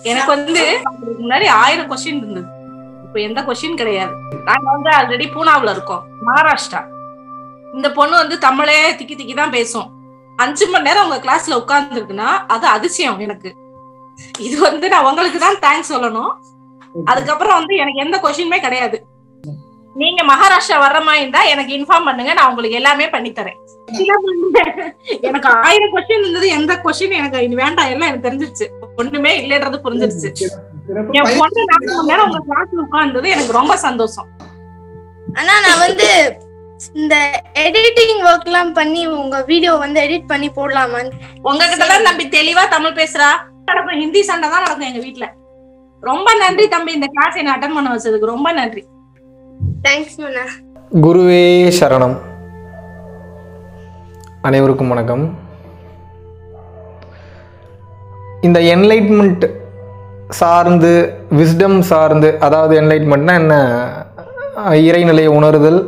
எனக்கு வந்து அதுக்கு முன்னாடி ஆயிரம் கொஸ்டின் இருந்தது இப்ப எந்த கொஸ்டின் கிடையாது நாங்க வந்து ஆல்ரெடி பூனாவுல இருக்கோம் மகாராஷ்டிரா இந்த பொண்ணு வந்து தமிழே திக்கி திக்கி தான் பேசும் அஞ்சு மணி நேரம் உங்க கிளாஸ்ல உட்கார்ந்து இருக்குன்னா அது அதிசயம் எனக்கு இது வந்து நான் உங்களுக்கு தான் தேங்க்ஸ் சொல்லணும் அதுக்கப்புறம் வந்து எனக்கு எந்த கொஸ்டினுமே கிடையாது நீங்க மகாராஷ்டிரா வர்ற மாதிரி இருந்தா எனக்கு இன்ஃபார்ம் பண்ணுங்க நான் உங்களுக்கு எல்லாமே பண்ணி தரேன் எனக்கு ஆயிரம் கொஸ்டின் இருந்தது எந்த கொஸ்டின் எனக்கு இது வேண்டாம் எல்லாம் எனக்கு தெரிஞ்சிருச்சு ஒண்ணுமே இல்லைன்றது புரிஞ்சிருச்சு சிறப்பு என் பொண்ணு நாலு மணி நேரம் உங்க கிளாஸ்ல உட்கார்ந்தது எனக்கு ரொம்ப சந்தோஷம் ஆனா நான் வந்து இந்த எடிட்டிங் ஒர்க் எல்லாம் பண்ணி உங்க வீடியோ வந்து எடிட் பண்ணி போடலாமா உங்ககிட்ட தான் தம்பி தெளிவா தமிழ் பேசுறா நடக்கும் ஹிந்தி சண்டை தான் நடக்கும் எங்க வீட்ல ரொம்ப நன்றி தம்பி இந்த கிளாஸ் என்ன அட்டன் பண்ண வச்சதுக்கு ரொம்ப நன்றி தேங்க்ஸ் மண்ணா குருவே சரணம் அனைவருக்கும் வணக்கம் இந்த என்லைட்மெண்ட் சார்ந்து விஸ்டம் சார்ந்து அதாவது என்லைட்மெண்ட்னா என்ன அஹ் இறைநிலையை உணருதல்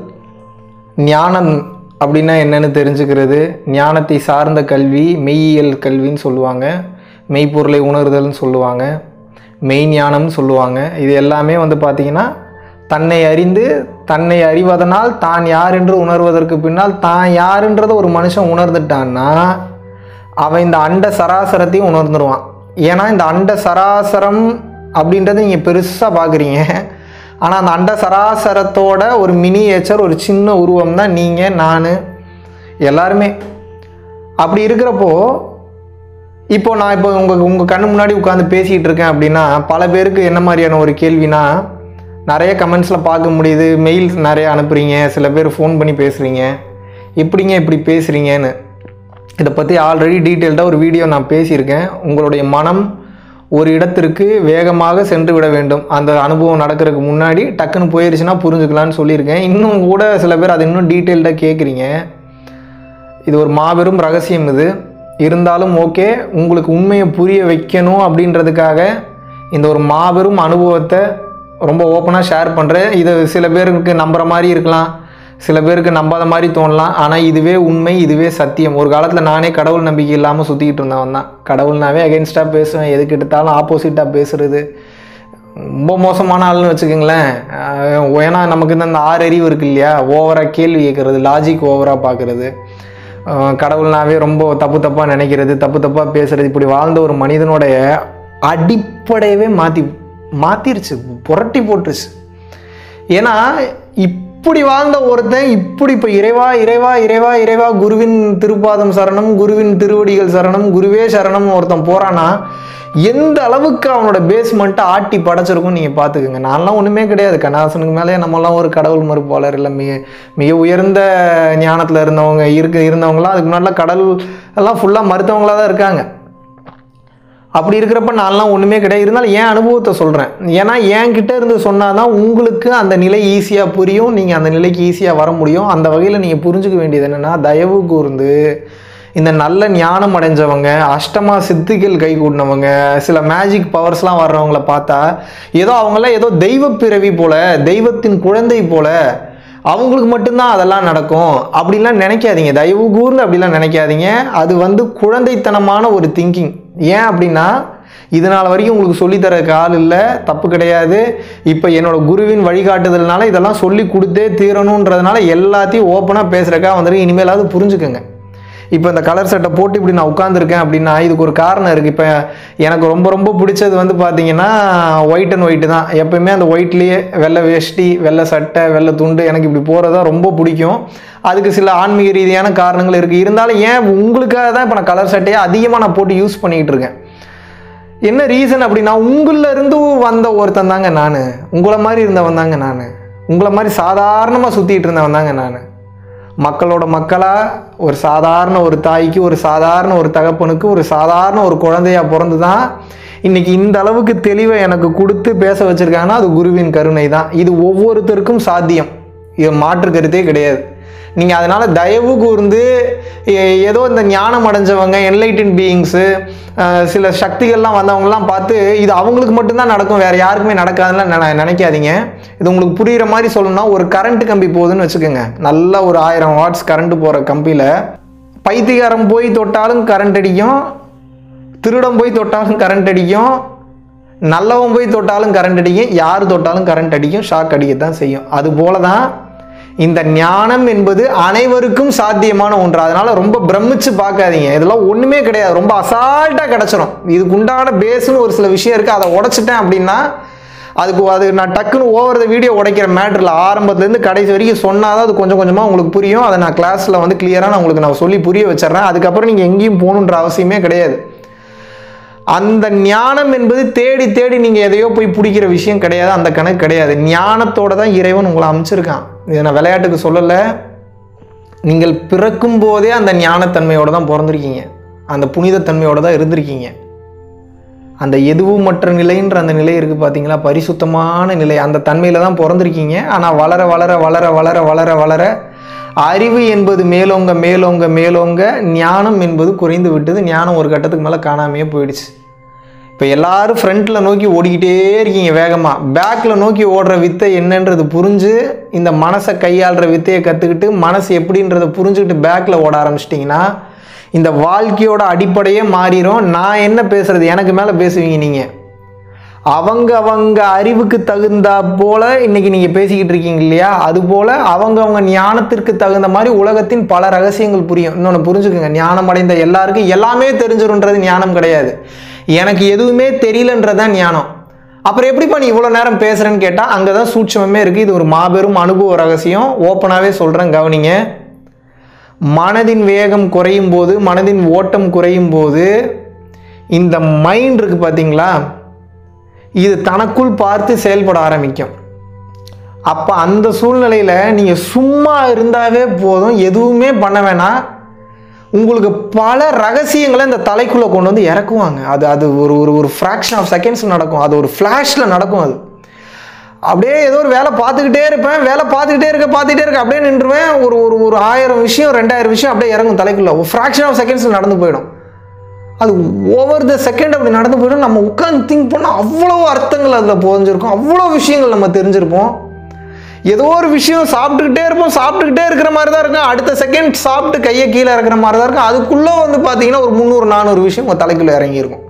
ஞானம் அப்படின்னா என்னன்னு தெரிஞ்சுக்கிறது ஞானத்தை சார்ந்த கல்வி மெய்யியல் கல்வின்னு சொல்லுவாங்க மெய்ப்பொருளை உணருதல்னு சொல்லுவாங்க மெய்ஞானம்னு சொல்லுவாங்க இது எல்லாமே வந்து பார்த்திங்கன்னா தன்னை அறிந்து தன்னை அறிவதனால் தான் யார் என்று உணர்வதற்கு பின்னால் தான் யாருன்றதை ஒரு மனுஷன் உணர்ந்துட்டான்னா அவன் இந்த அண்ட சராசரத்தையும் உணர்ந்துருவான் ஏன்னா இந்த அண்ட சராசரம் அப்படின்றத நீங்கள் பெருசாக பார்க்குறீங்க ஆனால் அந்த அண்ட சராசரத்தோட ஒரு மினியேச்சர் ஒரு சின்ன உருவம் தான் நீங்கள் நான் எல்லாருமே அப்படி இருக்கிறப்போ இப்போ நான் இப்போ உங்கள் உங்கள் கண்ணு முன்னாடி உட்காந்து பேசிகிட்டு இருக்கேன் அப்படின்னா பல பேருக்கு என்ன மாதிரியான ஒரு கேள்வினா நிறைய கமெண்ட்ஸில் பார்க்க முடியுது மெயில் நிறைய அனுப்புகிறீங்க சில பேர் ஃபோன் பண்ணி பேசுகிறீங்க எப்படிங்க இப்படி பேசுகிறீங்கன்னு இதை பற்றி ஆல்ரெடி டீட்டெயில்டாக ஒரு வீடியோ நான் பேசியிருக்கேன் உங்களுடைய மனம் ஒரு இடத்திற்கு வேகமாக சென்று விட வேண்டும் அந்த அனுபவம் நடக்கிறதுக்கு முன்னாடி டக்குன்னு போயிருச்சுன்னா புரிஞ்சுக்கலான்னு சொல்லியிருக்கேன் இன்னும் கூட சில பேர் அதை இன்னும் டீட்டெயில்டாக கேட்குறீங்க இது ஒரு மாபெரும் ரகசியம் இது இருந்தாலும் ஓகே உங்களுக்கு உண்மையை புரிய வைக்கணும் அப்படின்றதுக்காக இந்த ஒரு மாபெரும் அனுபவத்தை ரொம்ப ஓப்பனாக ஷேர் பண்ணுறேன் இது சில பேருக்கு நம்புற மாதிரி இருக்கலாம் சில பேருக்கு நம்பாத மாதிரி தோணலாம் ஆனால் இதுவே உண்மை இதுவே சத்தியம் ஒரு காலத்தில் நானே கடவுள் நம்பிக்கை இல்லாமல் சுற்றிக்கிட்டு இருந்தவன் தான் கடவுள்னாவே அகென்ஸ்டாக பேசுவேன் எதுக்கு எடுத்தாலும் ஆப்போசிட்டாக பேசுறது ரொம்ப மோசமான ஆள்னு வச்சுக்கோங்களேன் அஹ் ஏன்னா நமக்கு இந்த அந்த ஆறு அறிவு இருக்கு இல்லையா ஓவராக கேள்வி கேட்குறது லாஜிக் ஓவராக பார்க்குறது கடவுள்னாவே ரொம்ப தப்பு தப்பாக நினைக்கிறது தப்பு தப்பாக பேசுறது இப்படி வாழ்ந்த ஒரு மனிதனுடைய அடிப்படையவே மாற்றி மாற்றிருச்சு புரட்டி போட்டுருச்சு ஏன்னா இப்படி வாழ்ந்த ஒருத்தன் இப்படி இப்போ இறைவா இறைவா இறைவா இறைவா குருவின் திருப்பாதம் சரணம் குருவின் திருவடிகள் சரணம் குருவே சரணம் ஒருத்தன் போறானா எந்த அளவுக்கு அவனோட பேஸ்மெண்ட்டை ஆட்டி படைச்சிருக்கும் நீங்கள் பார்த்துக்குங்க நான்லாம் ஒன்றுமே கிடையாது கண்ணாசனுக்கு மேலே நம்மலாம் ஒரு கடவுள் மறுப்பாளர் இல்லை மிக மிக உயர்ந்த ஞானத்தில் இருந்தவங்க இருக்க இருந்தவங்களாம் அதுக்கு முன்னாடிலாம் கடவுள் எல்லாம் ஃபுல்லாக மறுத்தவங்களாக தான் இருக்காங்க அப்படி இருக்கிறப்ப நான்லாம் ஒன்றுமே கிடையாது இருந்தாலும் என் அனுபவத்தை சொல்கிறேன் ஏன்னா என்கிட்ட இருந்து சொன்னால் தான் உங்களுக்கு அந்த நிலை ஈஸியாக புரியும் நீங்கள் அந்த நிலைக்கு ஈஸியாக வர முடியும் அந்த வகையில் நீங்கள் புரிஞ்சுக்க வேண்டியது என்னென்னா தயவு கூர்ந்து இந்த நல்ல ஞானம் அடைஞ்சவங்க அஷ்டமா சித்திகள் கை கூடினவங்க சில மேஜிக் பவர்ஸ்லாம் வர்றவங்கள பார்த்தா ஏதோ அவங்களாம் ஏதோ தெய்வ பிறவி போல தெய்வத்தின் குழந்தை போல அவங்களுக்கு மட்டும்தான் அதெல்லாம் நடக்கும் அப்படிலாம் நினைக்காதீங்க தயவு கூர்ந்து அப்படிலாம் நினைக்காதீங்க அது வந்து குழந்தைத்தனமான ஒரு திங்கிங் ஏன் அப்படின்னா இது நாள் வரைக்கும் உங்களுக்கு சொல்லித்தரக்கு ஆள் இல்லை தப்பு கிடையாது இப்போ என்னோட குருவின் வழிகாட்டுதல்னால இதெல்லாம் சொல்லி கொடுத்தே தீரணுன்றதுனால எல்லாத்தையும் ஓப்பனாக பேசுகிறக்கா வந்துருக்கு இனிமேலாவது புரிஞ்சுக்கோங்க இப்போ இந்த கலர் சட்டை போட்டு இப்படி நான் உட்காந்துருக்கேன் அப்படின்னா இதுக்கு ஒரு காரணம் இருக்குது இப்போ எனக்கு ரொம்ப ரொம்ப பிடிச்சது வந்து பார்த்தீங்கன்னா ஒயிட் அண்ட் ஒயிட்டு தான் எப்பயுமே அந்த ஒயிட்லேயே வெள்ளை வேஷ்டி வெள்ளை சட்டை வெள்ளை துண்டு எனக்கு இப்படி போகிறதா ரொம்ப பிடிக்கும் அதுக்கு சில ஆன்மீக ரீதியான காரணங்கள் இருக்குது இருந்தாலும் ஏன் உங்களுக்காக தான் இப்போ நான் கலர் சட்டையை அதிகமாக நான் போட்டு யூஸ் பண்ணிக்கிட்டு இருக்கேன் என்ன ரீசன் அப்படின்னா உங்களில் இருந்து வந்த ஒருத்தன் தாங்க நான் உங்களை மாதிரி இருந்தவன் தாங்க நான் உங்களை மாதிரி சாதாரணமாக சுற்றிட்டு இருந்தவன் தாங்க நான் மக்களோட மக்களாக ஒரு சாதாரண ஒரு தாய்க்கு ஒரு சாதாரண ஒரு தகப்பனுக்கு ஒரு சாதாரண ஒரு குழந்தையா பிறந்து தான் இன்னைக்கு இந்த அளவுக்கு தெளிவை எனக்கு கொடுத்து பேச வச்சிருக்காங்கன்னா அது குருவின் கருணை தான் இது ஒவ்வொருத்தருக்கும் சாத்தியம் இது மாற்று கருத்தே கிடையாது நீங்கள் அதனால் தயவு கூர்ந்து எ- ஏதோ இந்த ஞானம் அடைஞ்சவங்க என்லைட்டன் பீயிங்ஸு சில சக்திகள்லாம் வந்தவங்கலாம் பார்த்து இது அவங்களுக்கு மட்டும்தான் நடக்கும் வேறு யாருக்குமே நடக்காதுன்னு நினை நினைக்காதீங்க இது உங்களுக்கு புரிகிற மாதிரி சொல்லணும்னா ஒரு கரண்ட் கம்பி போகுதுன்னு வச்சுக்கோங்க நல்ல ஒரு ஆயிரம் வாட்ஸ் கரண்ட் போகிற கம்பியில் பைத்தியக்காரன் போய் தொட்டாலும் கரண்ட் அடிக்கும் திருடன் போய் தொட்டாலும் கரண்ட் அடிக்கும் நல்லவன் போய் தொட்டாலும் கரண்ட் அடிக்கும் யார் தொட்டாலும் கரண்ட் அடிக்கும் ஷாக் அடிக்கத்தான் செய்யும் அது போல தான் இந்த ஞானம் என்பது அனைவருக்கும் சாத்தியமான ஒன்று அதனால ரொம்ப பிரமிச்சு பார்க்காதீங்க இதெல்லாம் ஒண்ணுமே கிடையாது ரொம்ப அசால்ட்டா கிடைச்சிரும் இதுக்கு உண்டான பேஸ்னு ஒரு சில விஷயம் இருக்கு அதை உடைச்சிட்டேன் அப்படின்னா அதுக்கு அது நான் டக்குன்னு ஓவர் த வீடியோ உடைக்கிற மேட்டரில் ஆரம்பத்துலேருந்து கடைசி வரைக்கும் சொன்னால் தான் அது கொஞ்சம் கொஞ்சமாக உங்களுக்கு புரியும் அதை நான் கிளாஸில் வந்து கிளியராக நான் உங்களுக்கு நான் சொல்லி புரிய வச்சிடுறேன் அதுக்கப்புறம் நீங்கள் எங்கேயும் போகணுன்ற அவசியமே கிடையாது அந்த ஞானம் என்பது தேடி தேடி நீங்கள் எதையோ போய் பிடிக்கிற விஷயம் கிடையாது அந்த கணக்கு கிடையாது ஞானத்தோட தான் இறைவன் உங்களை அமைச்சிருக்கான் இதை நான் விளையாட்டுக்கு சொல்லலை நீங்கள் பிறக்கும் போதே அந்த ஞானத்தன்மையோட தான் பிறந்திருக்கீங்க அந்த புனிதத்தன்மையோட தான் இருந்திருக்கீங்க அந்த எதுவுமற்ற நிலைன்ற அந்த நிலை இருக்குது பார்த்தீங்களா பரிசுத்தமான நிலை அந்த தன்மையில் தான் பிறந்திருக்கீங்க ஆனால் வளர வளர வளர வளர வளர வளர அறிவு என்பது மேலோங்க மேலோங்க மேலோங்க ஞானம் என்பது குறைந்து விட்டது ஞானம் ஒரு கட்டத்துக்கு மேலே காணாமையே போயிடுச்சு இப்போ எல்லாரும் ஃப்ரண்ட்டில் நோக்கி ஓடிக்கிட்டே இருக்கீங்க வேகமாக பேக்கில் நோக்கி ஓடுற வித்தை என்னன்றது புரிஞ்சு இந்த மனசை கையாளுற வித்தையை கற்றுக்கிட்டு மனசு எப்படின்றத புரிஞ்சுக்கிட்டு பேக்கில் ஓட ஆரம்பிச்சிட்டிங்கன்னா இந்த வாழ்க்கையோட அடிப்படையே மாறிடும் நான் என்ன பேசுறது எனக்கு மேலே பேசுவீங்க நீங்கள் அவங்க அவங்க அறிவுக்கு தகுந்தா போல இன்னைக்கு நீங்கள் பேசிக்கிட்டு இருக்கீங்க இல்லையா அது போல அவங்க அவங்க ஞானத்திற்கு தகுந்த மாதிரி உலகத்தின் பல ரகசியங்கள் புரியும் இன்னொன்று புரிஞ்சுக்குங்க ஞானம் அடைந்த எல்லாருக்கும் எல்லாமே தெரிஞ்சிருன்றது ஞானம் கிடையாது எனக்கு எதுவுமே தெரியலன்றதான் ஞானம் அப்புறம் எப்படிப்பா நீ இவ்வளோ நேரம் பேசுகிறேன்னு கேட்டால் அங்கே தான் சூட்சமே இருக்குது இது ஒரு மாபெரும் அனுபவ ரகசியம் ஓப்பனாகவே சொல்கிறேன் கவனிங்க மனதின் வேகம் குறையும் போது மனதின் ஓட்டம் குறையும் போது இந்த மைண்ட் இருக்குது பார்த்தீங்களா இது தனக்குள் பார்த்து செயல்பட ஆரம்பிக்கும் அப்போ அந்த சூழ்நிலையில் நீங்கள் சும்மா இருந்தாவே போதும் எதுவுமே பண்ண வேணாம் உங்களுக்கு பல ரகசியங்களை இந்த தலைக்குள்ளே கொண்டு வந்து இறக்குவாங்க அது அது ஒரு ஒரு ஒரு ஃப்ராக்ஷன் ஆஃப் செகண்ட்ஸ் நடக்கும் அது ஒரு ஃப்ளாஷில் நடக்கும் அது அப்படியே ஏதோ ஒரு வேலை பார்த்துக்கிட்டே இருப்பேன் வேலை பார்த்துக்கிட்டே இருக்க பார்த்துக்கிட்டே இருக்க அப்படியே நின்றுவேன் ஒரு ஒரு ஒரு ஆயிரம் விஷயம் ரெண்டாயிரம் விஷயம் அப்படியே இறங்கும் தலைக்குள்ள ஒரு ஃப்ராக்ஷன் ஆஃப் செகண்ட்ஸில் நடந்து போயிடும் அது ஓவர் த செகண்ட் அப்படி நடந்து போயிடும் நம்ம உட்காந்து திங்க் பண்ணால் அவ்வளோ அர்த்தங்கள் அதில் புரிஞ்சிருக்கும் அவ்வளோ விஷயங்கள் நம்ம தெரிஞ்சிருப்போம் ஏதோ ஒரு விஷயம் சாப்பிட்டுக்கிட்டே இருப்போம் சாப்பிட்டுக்கிட்டே இருக்கிற மாதிரி தான் இருக்கும் அடுத்த செகண்ட் சாப்பிட்டு கையை கீழே இறக்குற மாதிரி தான் இருக்கும் அதுக்குள்ளே வந்து பார்த்தீங்கன்னா ஒரு முந்நூறு நானூறு விஷயம் உங்கள் தலைக்குள்ளே இறங்கியிருக்கும்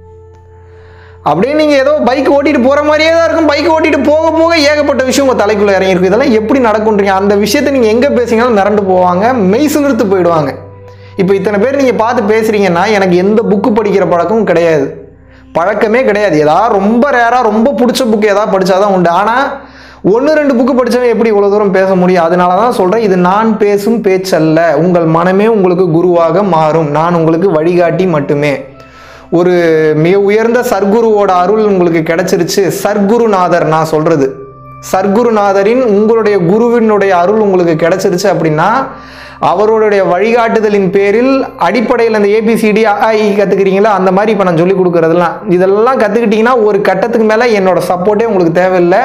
அப்படியே நீங்கள் ஏதோ பைக் ஓட்டிட்டு போகிற மாதிரியே தான் இருக்கும் பைக் ஓட்டிட்டு போக போக ஏகப்பட்ட விஷயம் உங்கள் தலைக்குள்ளே இறங்கியிருக்கும் இதெல்லாம் எப்படி நடக்குன்றீங்க அந்த விஷயத்தை நீங்கள் எங்கே பேசினாலும் மிரண்டு போவாங்க மெய் சிலிர்த்து போயிடுவாங்க இப்போ இத்தனை பேர் நீங்கள் பார்த்து பேசுகிறீங்கன்னா எனக்கு எந்த புக்கு படிக்கிற பழக்கமும் கிடையாது பழக்கமே கிடையாது ஏதாவது ரொம்ப ரேராக ரொம்ப பிடிச்ச புக்கு ஏதாவது படித்தாதான் உண்டு ஆனால் ஒன்று ரெண்டு புக்கு படித்தவன் எப்படி இவ்வளோ தூரம் பேச முடியும் அதனால தான் சொல்கிறேன் இது நான் பேசும் பேச்சல்ல உங்கள் மனமே உங்களுக்கு குருவாக மாறும் நான் உங்களுக்கு வழிகாட்டி மட்டுமே ஒரு மிக உயர்ந்த சர்க்குருவோட அருள் உங்களுக்கு கிடைச்சிருச்சு சர்க்குருநாதர் நான் சொல்றது சர்க்குருநாதரின் உங்களுடைய குருவினுடைய அருள் உங்களுக்கு கிடைச்சிருச்சு அப்படின்னா அவருடைய வழிகாட்டுதலின் பேரில் அடிப்படையில் அந்த ஏபிசிடி ஐ கற்றுக்கிறீங்களா அந்த மாதிரி இப்போ நான் சொல்லி கொடுக்குறதெல்லாம் இதெல்லாம் கற்றுக்கிட்டிங்கன்னா ஒரு கட்டத்துக்கு மேலே என்னோட சப்போர்ட்டே உங்களுக்கு தேவையில்லை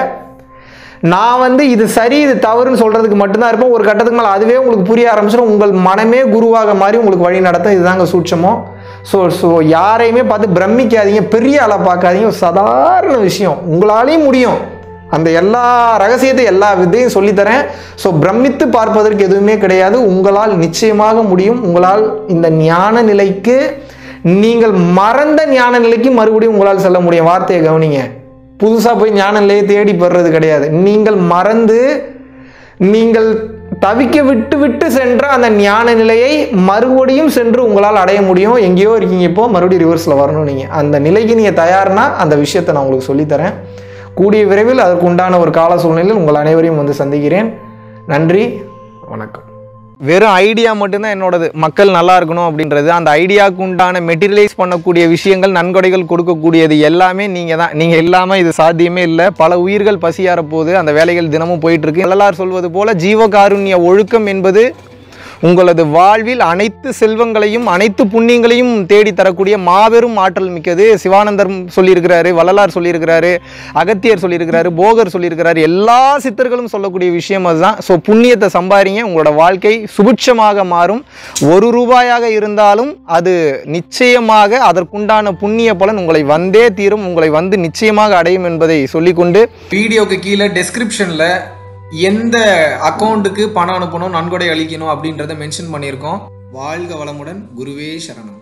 நான் வந்து இது சரி இது தவறுன்னு சொல்றதுக்கு மட்டும்தான் இருப்பேன் ஒரு கட்டத்துக்கு மேலே அதுவே உங்களுக்கு புரிய ஆரம்பிச்சிடும் உங்கள் மனமே குருவாக மாதிரி உங்களுக்கு வழி நடத்தும் இதுதாங்க சூட்சமோ ஸோ ஸோ யாரையுமே பார்த்து பிரமிக்காதீங்க பெரிய ஆளை பார்க்காதீங்க ஒரு சாதாரண விஷயம் உங்களாலையும் முடியும் அந்த எல்லா ரகசியத்தை எல்லா வித்தையும் சொல்லித்தரேன் ஸோ பிரமித்து பார்ப்பதற்கு எதுவுமே கிடையாது உங்களால் நிச்சயமாக முடியும் உங்களால் இந்த ஞான நிலைக்கு நீங்கள் மறந்த ஞான நிலைக்கு மறுபடியும் உங்களால் செல்ல முடியும் வார்த்தையை கவனிங்க புதுசாக போய் ஞான நிலையை தேடி பெறுறது கிடையாது நீங்கள் மறந்து நீங்கள் தவிக்க விட்டு விட்டு சென்ற அந்த ஞான நிலையை மறுபடியும் சென்று உங்களால் அடைய முடியும் எங்கேயோ இருக்கீங்க இப்போ மறுபடியும் ரிவர்ஸில் வரணும் நீங்கள் அந்த நிலைக்கு நீங்கள் தயார்னா அந்த விஷயத்தை நான் உங்களுக்கு சொல்லித்தரேன் கூடிய விரைவில் அதற்கு உண்டான ஒரு கால சூழ்நிலையில் உங்கள் அனைவரையும் வந்து சந்திக்கிறேன் நன்றி வணக்கம் வெறும் ஐடியா மட்டும்தான் என்னோடது மக்கள் நல்லா இருக்கணும் அப்படின்றது அந்த ஐடியாவுக்கு உண்டான மெட்டீரியலைஸ் பண்ணக்கூடிய விஷயங்கள் நன்கொடைகள் கொடுக்கக்கூடியது எல்லாமே நீங்கள் தான் நீங்கள் இல்லாமல் இது சாத்தியமே இல்லை பல உயிர்கள் பசியார போது அந்த வேலைகள் தினமும் போயிட்டு இருக்கு வள்ளலார் சொல்வது போல ஜீவகாருண்ய ஒழுக்கம் என்பது உங்களது வாழ்வில் அனைத்து செல்வங்களையும் அனைத்து புண்ணியங்களையும் தேடி தரக்கூடிய மாபெரும் ஆற்றல் மிக்கது சிவானந்தர் சொல்லியிருக்கிறாரு வள்ளலார் சொல்லியிருக்கிறாரு அகத்தியர் சொல்லியிருக்கிறாரு போகர் சொல்லியிருக்கிறாரு எல்லா சித்தர்களும் சொல்லக்கூடிய விஷயம் அதுதான் ஸோ புண்ணியத்தை சம்பாதிங்க உங்களோட வாழ்க்கை சுபிட்சமாக மாறும் ஒரு ரூபாயாக இருந்தாலும் அது நிச்சயமாக அதற்குண்டான புண்ணிய பலன் உங்களை வந்தே தீரும் உங்களை வந்து நிச்சயமாக அடையும் என்பதை சொல்லிக்கொண்டு வீடியோக்கு கீழே டெஸ்கிரிப்ஷனில் எந்த அக்கௌண்ட்டுக்கு பணம் அனுப்பணும் நன்கொடை அளிக்கணும் அப்படின்றத மென்ஷன் பண்ணியிருக்கோம் வாழ்க வளமுடன் குருவே சரணம்